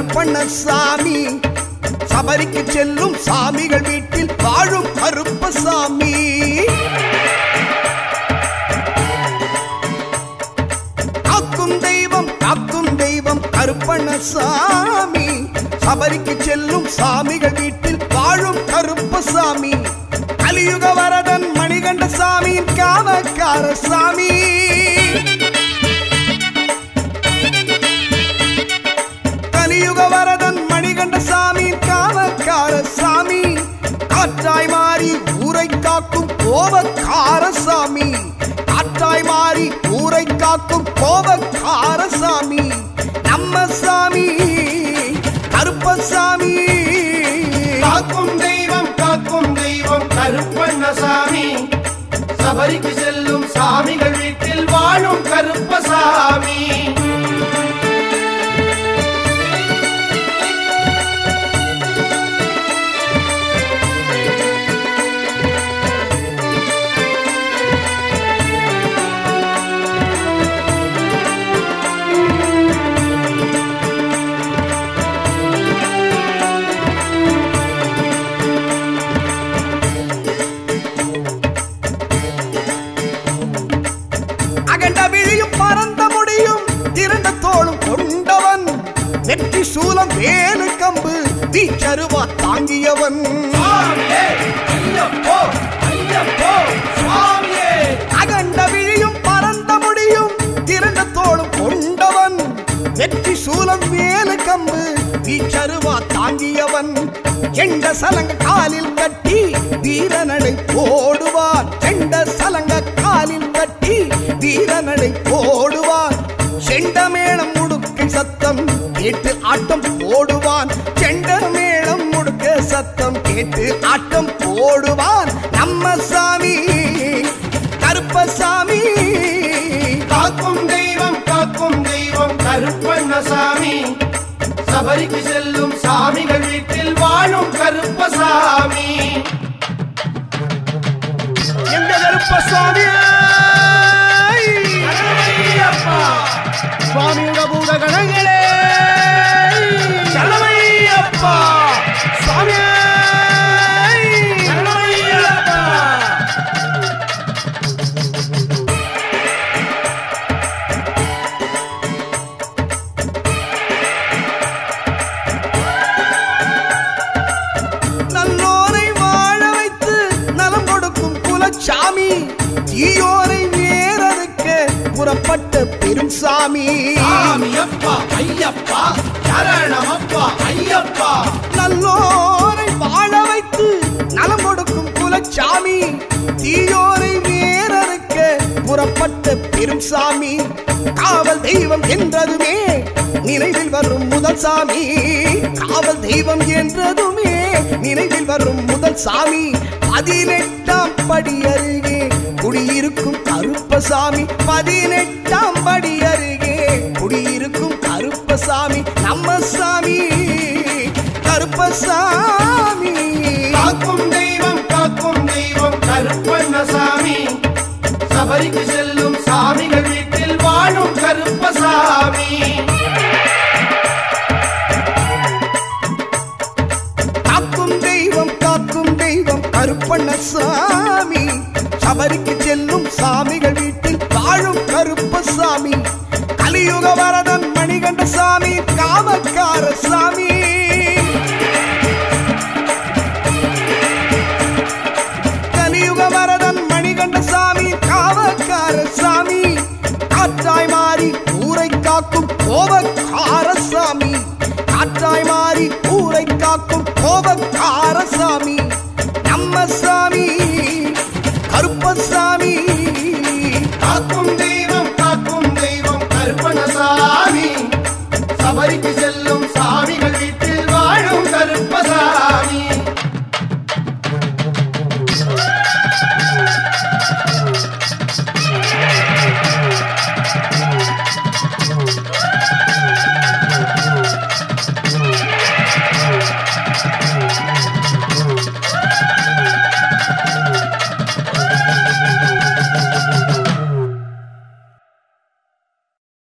கருப்பண்ணசாமி சபரிக்கு செல்லும் சாமிகள் வீட்டில் வாழும் கருப்பசாமி காக்கும் தெய்வம் காக்கும் தெய்வம் கருப்பண்ணசாமி சபரிக்கு செல்லும் சாமிகள் வீட்டில் வாழும் கருப்பசாமி கலியுக வரதன் மணிகண்ட சாமியின் காவக்கார சாமி கலியுக வரதன் மணிகண்ட சாமியின் காவக்கார சாமி காற்றாய் மாறி ஊரை காக்கும் கோபக்கார சாமி காற்றாய் மாறி ஊரை காக்கும் கோபக்கார சாமி நம்ம சாமி கருப்பசாமி காக்கும் தெய்வம் காக்கும் தெய்வம் கருப்பண்ணசாமி சபரிக்கு செல்லும் சாமிகள் வீட்டில் வாழும் கருப்பசாமி அகண்ட விழியும் பறந்த முடியும் இரண்ட தோளும் கொண்டவன் வெற்றி சூலம் வேலு கம்பு வீச்சருவா தாங்கியவன் சுவாமியே ஐயப்போ ஐயப்போ சுவாமியே அகண்ட விழியும் பறந்த முடியும் இரண்ட தோளும் கொண்டவன் வெற்றி சூலம் வேலு கம்பு வீச்சருவா தாங்கியவன் எண்ட சலங்க காலில் கட்டி வீரநடை போடுவான் செண்ட சலங்க காலில் கட்டி வீரநடை போடுவான் செண்ட மேளம் முடுக்கை சத்தம் கேட்டு ஆட்டம் போடுவான் செண்ட மேளம் முடுக்க சத்தம் கேட்டு ஆட்டம் போடுவான் நம்ம சாமி கருப்பசாமி காக்கும் தெய்வம் காக்கும் தெய்வம் கருப்பண்ணசாமி சபரிக்கு செல்லும் சாமிகள் வீட்டில் வாழும் கருப்பசாமி எங்க கருப்பசாமி ஐயப்பா சுவாமியோட பூதகணங்களே சரணமையப்பா சுவாமி சரணமையப்பா நல்லோரை வாழ வைத்து நலம் கொடுக்கும் குலச்சாமி தீயோரை வேறறுக்க புறப்பட்ட பெரும் சாமி சாமியப்பா ஐயப்பா சரணமப்பா ஐயப்பா நல்லோரை வாழ வைத்து நலம் கொடுக்கும் குலச்சாமி தீயோரை வேறறுக்க புறப்பட்ட பெரும் சாமி காவல் தெய்வம் என்றதுமே நினைவில் வரும் முதல் சாமி காவல் தெய்வம் என்றதுமே நினைவில் வரும் முதல் சாமி பதினெட்டாம் படி அருகே குடியிருக்கும் கருப்பசாமி பதினெட்டாம் படி அருகே குடியிருக்கும் கருப்பசாமி நம்ம சாமி கருப்பசாமி காக்கும் தெய்வம் காக்கும் தெய்வம் கருப்பண்ணசாமி சபரிக்கு செல்லும் சாமிகள் வீட்டில் வாழும் கருப்பசாமி காக்கும் தெய்வம் காக்கும் தெய்வம் கருப்பண்ணசாமி சபரிக்கு செல்லும் சாமிகள் வீட்டில் வாழும் கருப்பசாமி கலியுக வரதன் மணிகண்ட சாமி காமக்கார சாமி கலியுக வரதன் மணிகண்ட சாமி காவக்கார சாமி காற்றாய் மாறி ஊரை காக்கும் கோபக்கார சாமி காற்றாய் மாறி ஊரை காக்கும் கோபக்கார சாமி